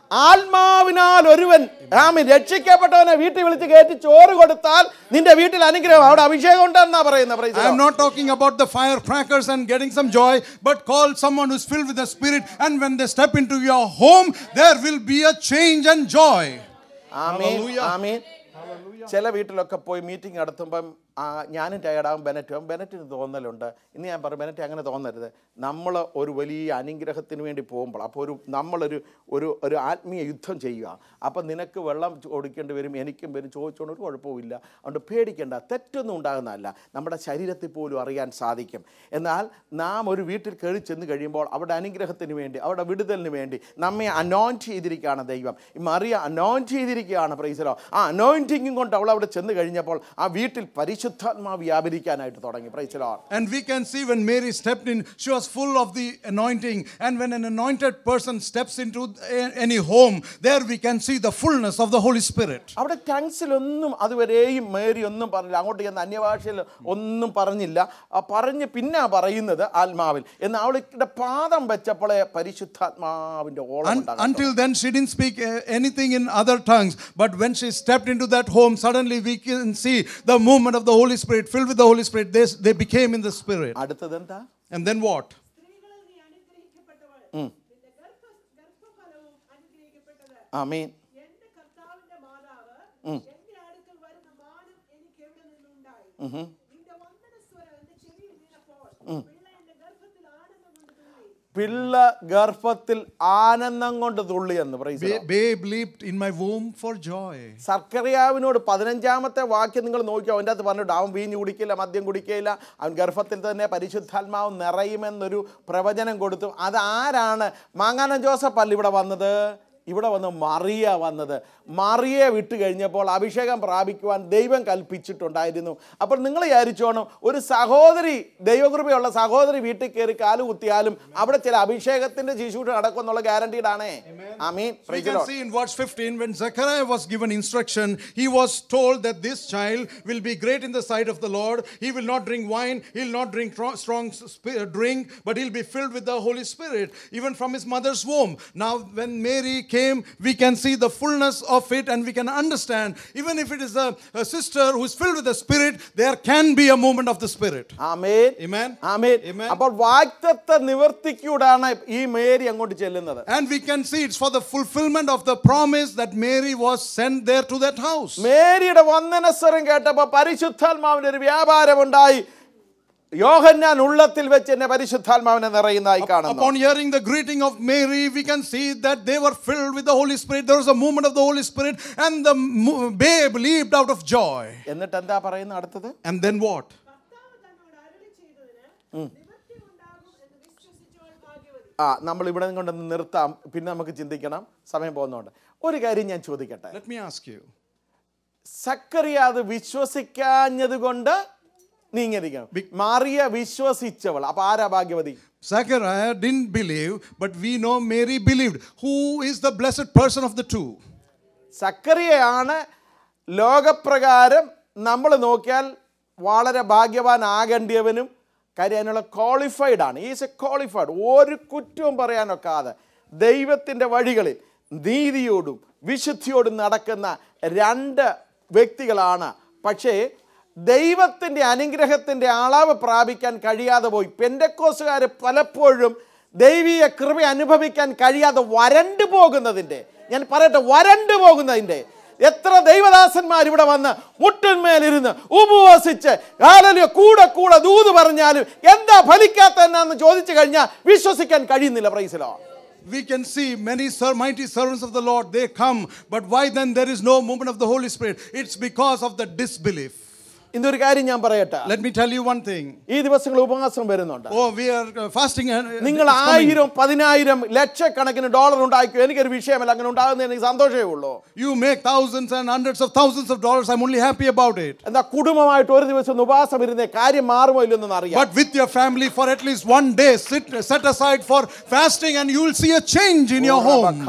ആത്മാവിനാൽ ഒരുവൻ ആമി രക്ഷിക്കപ്പെട്ടവനെ വീട്ടിൽ വിളിച്ച് കയറ്റി ചോറ് കൊടുത്താൽ നിന്റെ വീട്ടിൽ അനുഗ്രഹം അവിടെ അഭിഷേകം ഉണ്ടെന്നാ പറയുന്നത് praise the I am Lord. not talking about the firecrackers and getting some joy, but call someone who's filled with the Spirit, and when they step into your home, there will be a change and joy. Amin Hallelujah. ആമീൻ ചില വീട്ടിലൊക്കെ പോയി meeting നടത്തുമ്പം ആ, ഞാനും ടയർഡാകും ബെനറ്റും ബെനറ്റിന് തോന്നലുണ്ട് ഇന്ന് ഞാൻ പറയും Bennett അങ്ങനെ തോന്നരുത് നമ്മൾ ഒരു വലിയ അനുഗ്രഹത്തിന് വേണ്ടി പോകുമ്പോൾ അപ്പോൾ ഒരു നമ്മളൊരു ഒരു ഒരു ആത്മീയ യുദ്ധം ചെയ്യുക അപ്പം നിനക്ക് വെള്ളം കൊടുക്കേണ്ടി വരും എനിക്കും വരും ചോദിച്ചുകൊണ്ട് ഒരു കുഴപ്പമില്ല അതുകൊണ്ട് പേടിക്കേണ്ട തെറ്റൊന്നും ഉണ്ടാകുന്നതല്ല നമ്മുടെ ശരീരത്തിൽ പോലും അറിയാൻ സാധിക്കും എന്നാൽ നാം ഒരു വീട്ടിൽ കയറി ചെന്ന് കഴിയുമ്പോൾ അവിടെ അനുഗ്രഹത്തിന് വേണ്ടി അവിടെ വിടുതലിന് വേണ്ടി നമ്മെ അനോയിൻറ്റ് ചെയ്തിരിക്കുകയാണ് ദൈവം ഈ മറിയ അനോയിൻറ്റ് ചെയ്തിരിക്കുകയാണ് പ്രൈസലോ ആ അനോയിൻറ്റിങ്ങും കൊണ്ട് അവൾ അവിടെ ചെന്ന് കഴിഞ്ഞപ്പോൾ ആ വീട്ടിൽ പരിശുദ്ധാത്മാ വ്യാപരിക്കാനായിട്ട് തുടങ്ങി പ്രൈസലോ And we can see when Mary stepped in, she was full of the anointing. And when an anointed person steps into a- any home, there we can see the fullness of the Holy Spirit. അവിടെ ടങ്സിലൊന്നും അതുവരെയും Mary ഒന്നും പറഞ്ഞില്ല അങ്ങോട്ട് ചെന്ന് അന്യഭാഷയിൽ ഒന്നും പറഞ്ഞില്ല ആ പറഞ്ഞ് പിന്നെ പറയുന്നത് ആത്മാവിൽ എന്ന് അവളുടെ പാദം വെച്ചപ്പോഴേ പരിശുദ്ധാത്മാവിൻ്റെ ഓളം Un- ഉണ്ടാകാൻ until then, she didn't speak uh, anything in other tongues. But when she stepped into that home, suddenly we can see the movement of the Holy Spirit, filled with the Holy Spirit. They, they became in the Spirit. അടുത്തത് എന്താ And then what? സ്ത്രീകളിൽ നീ അനുഗ്രഹിക്കപ്പെട്ടവൾ നിന്റെ ഗർഭ ഗർഭഫലവും അനുഗ്രഹിക്കപ്പെട്ടത് ആമീൻ എന്റെ കർത്താവിന്റെ മാതാവ് എന്റെ അടുക്കൽ വരുന്ന മാനം എനിക്ക് എവിടെ നിന്നുണ്ടായി നിന്റെ വന്ദന സ്വരം എന്റെ ചെവിയിൽ വീണപ്പോൾ പിള്ള എന്റെ ഗർഭത്തിൽ ആനന്ദം കൊണ്ട് തുള്ളി പിള്ള ഗർഭത്തിൽ ആനന്ദം കൊണ്ട് തുള്ളി എന്ന് praise Ba- babe leaped in my womb for joy. സർക്കറിയാവിനോട് പതിനഞ്ചാമത്തെ വാക്യം നിങ്ങൾ നോക്കിയോ അവൻ്റെ അകത്ത് പറഞ്ഞിട്ട് അവൻ വീഞ്ഞ് കുടിക്കില്ല മദ്യം കുടിക്കില്ല അവൻ ഗർഭത്തിൽ തന്നെ പരിശുദ്ധാത്മാവ് നിറയുമെന്നൊരു പ്രവചനം കൊടുത്തു അത് ആരാണ് മാങ്ങാനം ജോസഫ് അല്ല ഇവിടെ വന്നത് ഇവിടെ വന്ന് മറിയ വന്നത് മറിയെ വിട്ട് കഴിഞ്ഞപ്പോൾ അഭിഷേകം പ്രാപിക്കുവാൻ ദൈവം കൽപ്പിച്ചിട്ടുണ്ടായിരുന്നു അപ്പോൾ നിങ്ങൾ വിചാരിച്ചോണം ഒരു സഹോദരി ദൈവകൃപയുള്ള സഹോദരി വീട്ടിൽ കയറി കാല് കുത്തിയാലും അവിടെ ചില അഭിഷേകത്തിന്റെ ശിശുട്ട് നടക്കുമെന്നുള്ള ഗ്യാരണ്ടീഡ് ആണേ ആമീൻ We Praise the can Lord. see in verse 15 when Zechariah was given instruction, he was told that this child will be great in the sight of the Lord. He will not drink wine, he'll not drink tro- strong sp- drink, but he'll be filled with the Holy Spirit, even from his mother's womb. Now, when Mary came, we can see the fullness of it and we can understand, even if it is a, a sister who is filled with the Spirit, there can be a movement of the Spirit. Amen Amen. Amen Amen. അപ്പോൾ വാക്തത്വ നിവർത്തിക്കൂടാണ് ഈ Mary അങ്ങോട്ട് ചെല്ലുന്നത് And we can see it's for the fulfillment of the promise that Mary was sent there to that house. മേരിയുടെ വന്ദനസ്വരം കേട്ടപ്പോൾ പരിശുദ്ധാത്മാവിന്റെ ഒരു വ്യാപാരമുണ്ടായി യോഹന്നാൻ ഉള്ളത്തിൽ വെച്ച് എന്നെ പരിശുദ്ധാത്മാവിനെ നിറയുന്നതായി കാണുന്നു Upon hearing the greeting of Mary, we can see that they were filled with the Holy Spirit. There was a movement of the Holy Spirit, and the mo- babe leaped out of joy. എന്നിട്ട് എന്താ പറയുന്നത് അടുത്തത് And then what? കർത്താവ് തന്നോട് അരുളി ചെയ്തതിന് നിവൃത്തി ഉണ്ടാകും എന്ന് വിശ്വസിച്ചവൾ ഭാഗ്യവതി ആ നമ്മൾ ഇവിടെ കൊണ്ട് നിർത്താം പിന്നെ നമുക്ക് ചിന്തിക്കണം സമയം പോകുന്നതുകൊണ്ട് ഒരു കാര്യം ഞാൻ ചോദിക്കട്ടെ Let me ask you. Zacharia അത് വിശ്വസിക്കാഞ്ഞത് കൊണ്ട് നീങ്ങിയിരിക്കണം മാറിയ വിശ്വസിച്ചവൾ അപ്പൊ ആരാ ഭാഗ്യവതി Zechariah didn't believe, but we know Mary believed. Who is the blessed person of the two? സക്കറിയയാണ് ലോകപ്രകാരം നമ്മൾ നോക്കിയാൽ വളരെ ഭാഗ്യവാനാകേണ്ടിയവനും കാര്യം അതിനുള്ള ക്വാളിഫൈഡ് ആണ് ഈസ് എ ക്വാളിഫൈഡ് ഒരു കുറ്റവും പറയാനൊക്കാതെ ദൈവത്തിൻ്റെ വഴികളിൽ നീതിയോടും വിശുദ്ധിയോടും നടക്കുന്ന രണ്ട് വ്യക്തികളാണ് പക്ഷേ ദൈവത്തിൻ്റെ അനുഗ്രഹത്തിൻ്റെ അളവ് പ്രാപിക്കാൻ കഴിയാതെ പോയി പെൻഡക്കോസുകാർ പലപ്പോഴും ദൈവീയ കൃപ അനുഭവിക്കാൻ കഴിയാതെ വരണ്ടു പോകുന്നതിൻ്റെ ഞാൻ പറയട്ടെ വരണ്ടു പോകുന്നതിൻ്റെ എത്ര ദൈവദാസന്മാർ ഇവിടെ വന്ന് മുട്ടിന്മേലിരുന്ന് ഉപവസിച്ച് കാലലിയ കൂടെ കൂടെ ദൂത് പറഞ്ഞാലും എന്താ ഫലിക്കാത്ത എന്നാന്ന് ചോദിച്ചു കഴിഞ്ഞാൽ വിശ്വസിക്കാൻ കഴിയുന്നില്ല പ്രൈസിലോ We can see many ser- mighty servants of the Lord, they come, but why then there is no movement of the Holy Spirit? It's because of the disbelief. ഇന്നൊരു കാര്യം ഞാൻ പറയട്ടെ Let me tell you one thing. ഈ ദിവസങ്ങൾ ഉപവാസം വരുന്നുണ്ട് Oh, we are uh, fasting and uh, നിങ്ങൾ it's coming. ആയിരം പതിനായിരം ലക്ഷക്കണക്കിന് ഡോളർ ഉണ്ടാക്കിയോ എനിക്കൊരു വിഷയമല്ല അങ്ങനെ ഉണ്ടാകുന്ന എനിക്ക് സന്തോഷമേ ഉള്ളൂ You make thousands and hundreds of thousands of dollars. I'm only happy about it. എന്താ കുടുംബമായിട്ട് ഒരു ദിവസം ഒന്ന് ഉപവാസം ഇരുന്നേ കാര്യം മാറുമോ ഇല്ലെന്ന് അറിയാം But with your family for at least one day, sit, set aside for fasting and you will see a change in your home.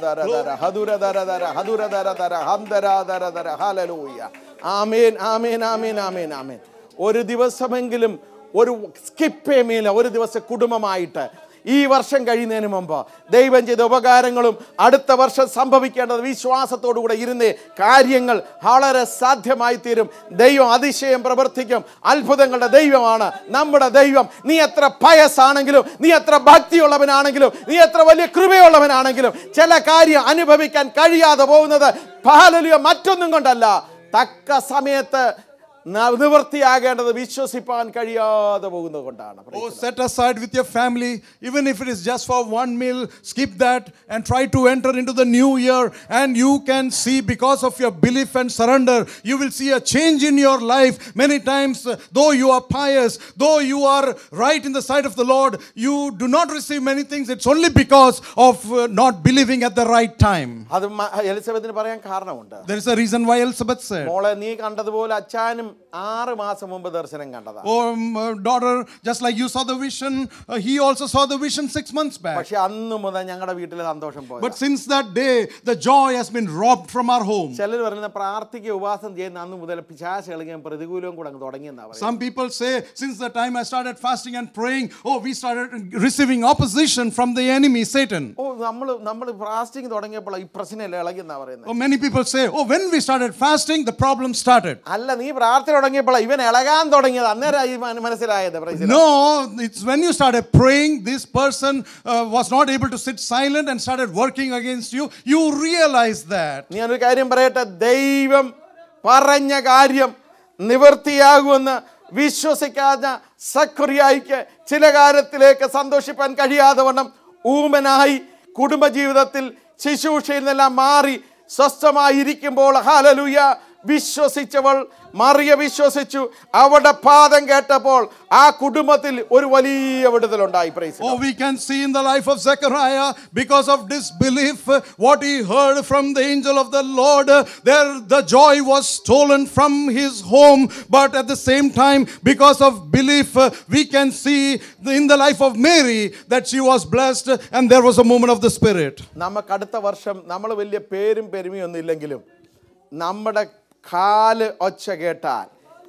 ആമേൻ ആമേൻ ആമേൻ ആമേൻ ആമേൻ ഒരു ദിവസമെങ്കിലും ഒരു സ്കിപ്പേമേല ഒരു ദിവസം കുടുംബമായിട്ട് ഈ വർഷം കഴിയുന്നതിന് മുമ്പ് ദൈവം ചെയ്ത ഉപകാരങ്ങളും അടുത്ത വർഷം സംഭവിക്കേണ്ടത് വിശ്വാസത്തോടുകൂടെ ഇരുന്ന് കാര്യങ്ങൾ വളരെ സാധ്യമായി തീരും ദൈവം അതിശയം പ്രവർത്തിക്കും അത്ഭുതങ്ങളുടെ ദൈവമാണ് നമ്മുടെ ദൈവം നീ എത്ര പയസാണെങ്കിലും നീ എത്ര ഭക്തിയുള്ളവനാണെങ്കിലും നീ എത്ര വലിയ കൃപയുള്ളവനാണെങ്കിലും ചില കാര്യം അനുഭവിക്കാൻ കഴിയാതെ പോകുന്നത് പാലലിയോ മറ്റൊന്നും കൊണ്ടല്ല തക്ക സമയത്ത് ന- നിവൃത്തിയാകേണ്ടത് വിശ്വസിപ്പാൻ കഴിയാതെ പോകുന്നത് കൊണ്ടാണ് Oh, set aside with your family, even if it is just for one meal, skip that and try to enter into the new year. And you can see, because of your belief and surrender, you will see a change in your life. Many times, uh, though you are pious, though you are right in the sight of the Lord, you do not receive many things. It's only because of uh, not believing at the right time. അത് മ- എലിസബത്തിന് പറയാൻ കാരണമുണ്ട് There is a reason why Elizabeth said, മോളെ നീ കണ്ടതുപോലെ അച്ഛാനും ആറ് മാസം മുമ്പ് ദർശനം കണ്ടതാ Oh, um, uh, daughter, just like you saw the vision, uh, he also saw the vision six months back. പക്ഷെ അന്ന് മുതൽ ഞങ്ങളുടെ വീട്ടിലെ സന്തോഷം പോയി But since that day, the joy has been robbed from our home. ചിലർ പറയുന്ന പ്രാർത്ഥിക്കുക ഉപവാസം ചെയ്യുന്ന അന്ന് മുതൽ പിശാശ് കളിക്കുകയും പ്രതികൂലവും കൂടെ അങ്ങ് തുടങ്ങിയെന്നാ പറയുന്നത് Some people say, since the time I started fasting and praying, oh, we started receiving opposition from the enemy, Satan. ഓ നമ്മൾ നമ്മൾ ഫാസ്റ്റിംഗ് തുടങ്ങിയപ്പോൾ ഈ പ്രശ്നമല്ല ഇളകിയെന്നാ പറയുന്നത് Oh, many people say, oh, when we started fasting, the problem started. അല്ല നീ പ്രാർത്ഥന തുടങ്ങിയപ്പോൾ ഇവൻ ഇളകാൻ തുടങ്ങിയത് അന്നേരം ഈ മന- മനസ്സിലായത് praise the Lord. No, it's when you started praying, this person uh, was not able to sit silent and started working against you. You realize that. ഞാനൊരു കാര്യം പറയട്ടെ ദൈവം പറഞ്ഞ കാര്യം നിവൃത്തിയാകുമെന്ന് വിശ്വസിക്കാത്ത സക്രിയായിക്ക് ചില കാര്യത്തിലേക്ക് സന്തോഷിപ്പാൻ കഴിയാതെ വണ്ണം ഊമനായി കുടുംബജീവിതത്തിൽ ശുശ്രൂഷയിൽ നിന്നെല്ലാം മാറി സ്വസ്ഥമായിരിക്കുമ്പോൾ ഹാലലുയ വിശ്വസിച്ചവൾ മറിയ വിശ്വസിച്ചു അവളുടെ പാദം കേട്ടപ്പോൾ ആ കുടുംബത്തിൽ ഒരു വലിയ വിടുതലുണ്ടായി praise Oh, we can see in the life of Zechariah, because of disbelief, uh, what he heard from the angel of the Lord, uh, there the joy was stolen from his home. But at the same time, because of belief, uh, we can see in the life of Mary that she was blessed uh, and there was a moment of the Spirit. നമുക്ക് അടുത്ത വർഷം നമ്മൾ വലിയ പേരും പെരുമയൊന്നും ഇല്ലെങ്കിലും നമ്മുടെ കാല് ഒച്ച കേട്ടാൽ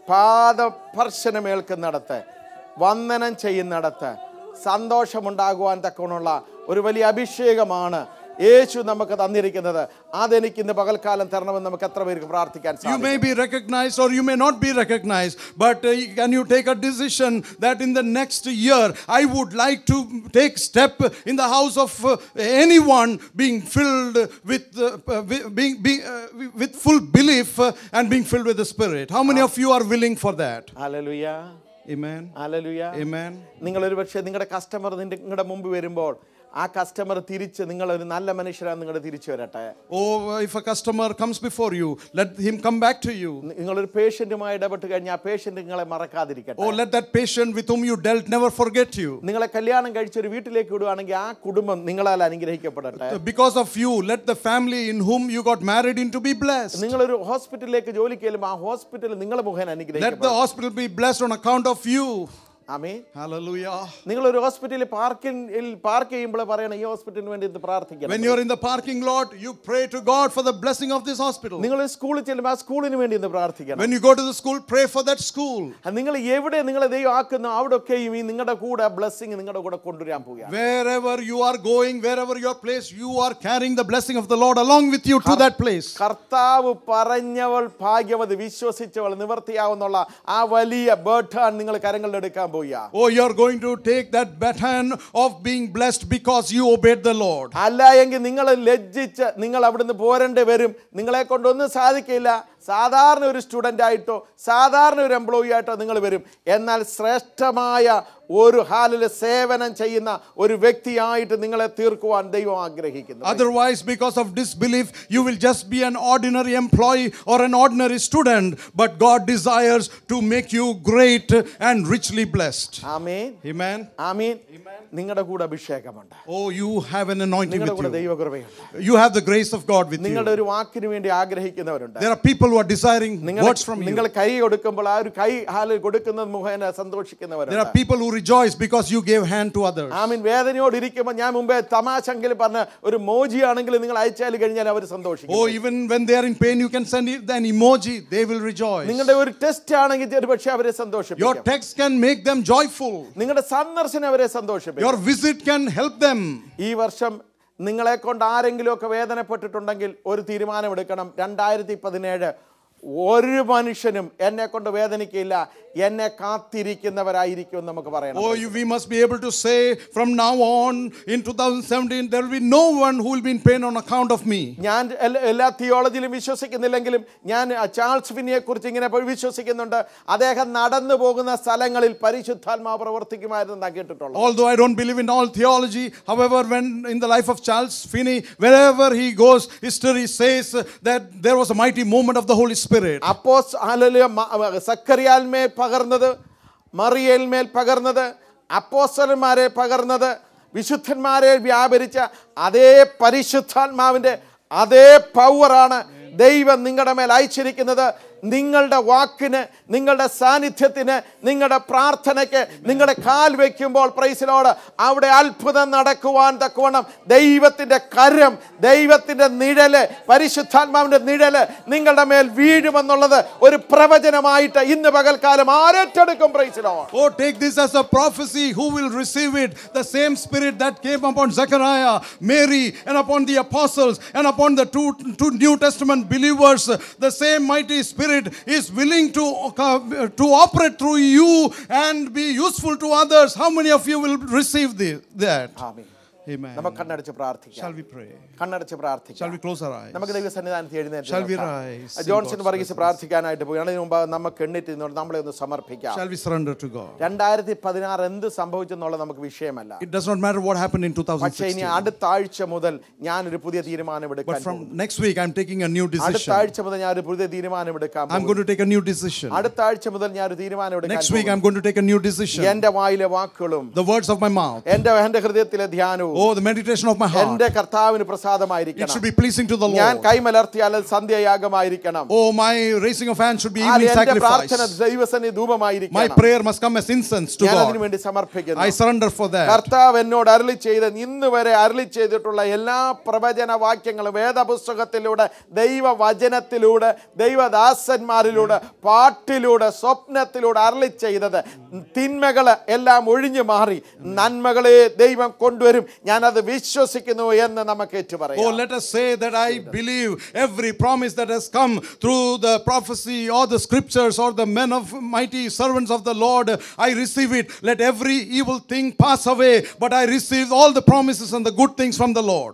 പാദസ്പർശനമേൽക്കുന്നിടത്ത് വന്ദനം ചെയ്യുന്നിടത്ത് സന്തോഷമുണ്ടാകുവാൻ തക്കമുള്ള ഒരു വലിയ അഭിഷേകമാണ് യേശു നമുക്ക് തന്നിരിക്കുന്നത് അതെനിക്ക് ഇന്ന് പകൽക്കാലം തരണമെന്ന് നമുക്ക് എത്ര പേർക്ക് പ്രാർത്ഥിക്കാൻ You സാധിക്കും may be recognized or you may not be recognized, but uh, can you take a decision that in the next year I would like to take step in the house of uh, anyone being filled with uh, uh, wi- being, being uh, with full belief uh, and being filled with the Spirit? How many of you are willing for that? Hallelujah Amen. Hallelujah Amen. നിങ്ങൾ ഒരു പക്ഷേ നിങ്ങളുടെ customer നിങ്ങളുടെ മുമ്പ് വരുമ്പോൾ ആ customer തിരിച്ച് നിങ്ങളൊരു നല്ല മനുഷ്യരാണ് നിങ്ങളുടെ തിരിച്ചു വരട്ടെ Oh, if a customer comes before you, let him come back to you. നിങ്ങളൊരു പേഷ്യന്റുമായി ഇടപെട്ട് കഴിഞ്ഞാൽ ആ പേഷ്യന്റ് നിങ്ങളെ മറക്കാതിരിക്കട്ടെ Oh, let that patient with whom you dealt never forget you. നിങ്ങളെ കല്യാണം കഴിച്ച ഒരു വീട്ടിലേക്ക് വിടുവാണെങ്കിൽ ആ കുടുംബം നിങ്ങളാൽ അനുഗ്രഹിക്കപ്പെടട്ടെ Because of you, let the family in whom you got married into be blessed. നിങ്ങളൊരു ഹോസ്പിറ്റലിലേക്ക് ജോലിക്ക് ചെല്ലുമ്പോൾ ആ ഹോസ്പിറ്റൽ നിങ്ങളെ മുഖേന Let the അനുഗ്രഹിക്കപ്പെടും hospital be blessed on account of you. ആമേ Hallelujah. നിങ്ങളൊരു ഹോസ്പിറ്റലിൽ പാർക്കിൽ പാർക്ക് ചെയ്യുമ്പോൾ പറയണം ഈ ഹോസ്പിറ്റലിന് വേണ്ടി ഇത് പ്രാർത്ഥിക്കണം When you're in the parking lot, you pray to God for the blessing of this hospital. നിങ്ങൾ സ്കൂളിൽ ചെല്ലുമ്പോൾ ആ സ്കൂളിന് വേണ്ടി ഇന്ന് പ്രാർത്ഥിക്കണം When you go to the school, pray for that school. നിങ്ങൾ എവിടെ നിങ്ങളെ ദൈവം ആക്കുന്നു അവിടെയൊക്കെയും ഈ നിങ്ങളുടെ കൂടെ ബ്ലെസ്സിങ് നിങ്ങളുടെ കൂടെ കൊണ്ടുവരാൻ പോവുകയാണ് Wherever you are going, wherever you are placed, you are carrying the blessing of the Lord along with you to that place. കർത്താവ് പറഞ്ഞവൾ ഭാഗ്യവതി വിശ്വസിച്ചവൾ നിവർത്തിയാവുന്നുള്ള ആ വലിയ ബേർട്ടാൻ നിങ്ങൾ കരങ്ങളിൽ എടുക്കാൻ പോവുക Oh, you're going to take that baton of being blessed because you obeyed the Lord. അല്ല എങ്കിൽ നിങ്ങൾ ലജ്ജിച്ച് നിങ്ങൾ അവിടുന്ന് പോരേണ്ടി വരും നിങ്ങളെ കൊണ്ടൊന്നും സാധിക്കില്ല സാധാരണ ഒരു സ്റ്റുഡൻ്റ് ആയിട്ടോ സാധാരണ ഒരു എംപ്ലോയി ആയിട്ടോ നിങ്ങൾ വരും എന്നാൽ ശ്രേഷ്ഠമായ ഒരു ഹാലിൽ സേവനം ചെയ്യുന്ന ഒരു വ്യക്തിയായിട്ട് നിങ്ങളെ തീർക്കുവാൻ ദൈവം ആഗ്രഹിക്കുന്നു Otherwise, because of disbelief, you will just be an ordinary employee or an ordinary student. But God desires to make you great and richly blessed. Amin Amen. ആമീൻ നിങ്ങളുടെ കൂടെ അഭിഷേകമുണ്ട് Oh, you have an anointing നിങ്ങളുടെ കൂടെ with you. ദൈവകൃപയുണ്ട് You have the grace of God with നിങ്ങളുടെ you. ഒരു വാക്കിന് വേണ്ടി ആഗ്രഹിക്കുന്നവരുണ്ട് There are people who are desiring നിങ്ങൾ words from നിങ്ങൾ you. കൈ കൊടുക്കുമ്പോൾ ആ ഒരു കൈ ഹാലിൽ കൊടുക്കുന്നത് മുഖേന There are സന്തോഷിക്കുന്നവരുണ്ട് people who rejoice because you gave hand to others. ആമീൻ വേദനയോട് ഇരിക്കുമ്പോൾ ഞാൻ മുമ്പേ തമാശെങ്കിൽ പറഞ്ഞ ഒരു മോജി ആണെങ്കിൽ നിങ്ങൾ അയച്ചാൽ കഴിഞ്ഞാൽ അവർ സന്തോഷിക്കും Oh, even when they are in pain, you can send it- an emoji. They will rejoice. നിങ്ങളുടെ ഒരു ടെസ്റ്റ് ആണെങ്കിൽ ഒരു പക്ഷേ അവരെ Your സന്തോഷിപ്പിക്കും text can make them joyful. നിങ്ങളുടെ സന്ദർശനം അവരെ സന്തോഷിപ്പിക്കും Your visit can help them. ഈ വർഷം നിങ്ങളെ കൊണ്ട് ആരെങ്കിലും ഒക്കെ വേദനപ്പെട്ടിട്ടുണ്ടെങ്കിൽ ഒരു തീരുമാനമെടുക്കണം രണ്ടായിരത്തി പതിനേഴ് ഒരു മനുഷ്യനും എന്നെ കൊണ്ട് വേദനിക്കില്ല എന്നെ കാത്തിരിക്കുന്നവരായിരിക്കും എന്ന് നമുക്ക് പറയണം Oh, you, we must be able to say from now on in 2017, there will be no one who will be in pain on account of me. ഞാൻ എല്ലാ- എല്ലാ തിയോളജിയിലും വിശ്വസിക്കുന്നില്ലെങ്കിലും ഞാൻ ചാൾസ് ഫിനിയെ കുറിച്ച് ഇങ്ങനെ പോയി വിശ്വസിക്കുന്നുണ്ട് അദ്ദേഹം നടന്നു പോകുന്ന സ്ഥലങ്ങളിൽ പരിശുദ്ധാത്മാവ് പ്രവർത്തിക്കുമായിരുന്നു എന്നാ കേട്ടിട്ടുള്ളത് Although I don't believe in all theology, however, when in the life of Charles Finney, wherever he goes, history says that there was a mighty movement of the Holy Spirit. അപ്പോസ് ഹല്ലേലൂയ, മ- സക്കറിയാൽമേൽ പകർന്നത് മറിയേൽമേൽ പകർന്നത് അപ്പോസ്തലന്മാരെ പകർന്നത് വിശുദ്ധന്മാരെ വ്യാപരിച്ച അതേ പരിശുദ്ധാത്മാവിൻ്റെ അതേ പവറാണ് ദൈവം നിങ്ങളുടെ മേൽ അയച്ചിരിക്കുന്നത് നിങ്ങളുടെ വാക്കിന് നിങ്ങളുടെ സാന്നിധ്യത്തിന് നിങ്ങളുടെ പ്രാർത്ഥനയ്ക്ക് നിങ്ങളുടെ കാൽ വയ്ക്കുമ്പോൾ പ്രൈസിലോട് അവിടെ അത്ഭുതം നടക്കുവാൻ തക്കവണ്ണം ദൈവത്തിൻ്റെ കരം ദൈവത്തിൻ്റെ നിഴല് പരിശുദ്ധാത്മാവിൻ്റെ നിഴല് നിങ്ങളുടെ മേൽ വീഴുമെന്നുള്ളത് ഒരു പ്രവചനമായിട്ട് ഇന്ന് പകൽക്കാലം ആരേറ്റെടുക്കും പ്രൈസിലോ Oh, take this as a prophecy. Who will receive it? The same spirit that came upon Zechariah, Mary, and upon the apostles, and upon the two, two New Testament believers. The same mighty spirit is willing to, uh, to operate through you and be useful to others. How many of you will receive the, that? Amen. Amen. നമുക്ക് കണ്ണടച്ച് പ്രാർത്ഥിക്കാം Shall we pray? കണ്ണടച്ച് പ്രാർത്ഥിക്കാം Shall we close our eyes? നമുക്ക് ദൈവസന്നിധാനത്തിൽ എഴുന്നേറ്റ് Shall we നിൽക്കാം. rise in Johnson God's Varghese പ്രാർത്ഥിക്കാനായിട്ട് പോയി അതിന് മുമ്പ് നമുക്ക് എണ്ണിട്ട് നിന്നോണ്ട് നമ്മളെ ഒന്ന് സമർപ്പിക്കാം Shall we surrender to God? രണ്ടായിരത്തി പതിനാറ് എന്ത് സംഭവിച്ചെന്നുള്ളത് നമുക്ക് വിഷയമല്ല It does not matter what happened in പക്ഷേ ഇനി 2016. അടുത്ത ആഴ്ച മുതൽ ഞാനൊരു പുതിയ തീരുമാനം But എടുക്കാൻ from പോകുന്നു. next week, I'm taking a new അടുത്ത decision. ആഴ്ച മുതൽ ഞാൻ ഒരു പുതിയ തീരുമാനം എടുക്കാൻ I'm പോകുന്നു. going to take a new decision. അടുത്ത ആഴ്ച മുതൽ ഞാൻ ഒരു തീരുമാനം എടുക്കാൻ Next week, പോകുന്നു. I'm going to take a new decision. എന്റെ വായിലെ വാക്കുകളും The words of my mouth. എന്റെ എന്റെ ഹൃദയത്തിലെ ധ്യാനവും Oh, the meditation of my heart. എന്റെ കർത്താവിന് It പ്രസാദമായിരിക്കണം should be pleasing to the ഞാൻ Lord. കൈമലർത്തിയാൽ അത് സന്ധ്യയാഗമായിരിക്കണം Oh, my raising of hands should be ആ, evening എന്റെ പ്രാർത്ഥന sacrifice. ദൈവസന്നി My ധൂപമായിരിക്കണം prayer must come as incense to ഞാൻ അതിനു God. വേണ്ടി സമർപ്പിക്കുന്നു I surrender for that. കർത്താവ് എന്നോട് അരളി ചെയ്ത് ഇന്ന് വരെ അരളി ചെയ്തിട്ടുള്ള എല്ലാ പ്രവചന വാക്യങ്ങളും വേദപുസ്തകത്തിലൂടെ ദൈവവചനത്തിലൂടെ ദൈവദാസന്മാരിലൂടെ പാട്ടിലൂടെ സ്വപ്നത്തിലൂടെ അരളി ചെയ്തത് തിന്മകൾ എല്ലാം ഒഴിഞ്ഞു മാറി നന്മകളെ ദൈവം കൊണ്ടുവരും ഞാനത് വിശ്വസിക്കുന്നു എന്ന് നമുക്ക് Oh, ഏറ്റുപറയാം let us say that I believe every promise that has come through the prophecy or the scriptures or the men of mighty servants of the Lord. I receive it. Let every evil thing pass away, but I receive all the promises and the good things from the Lord.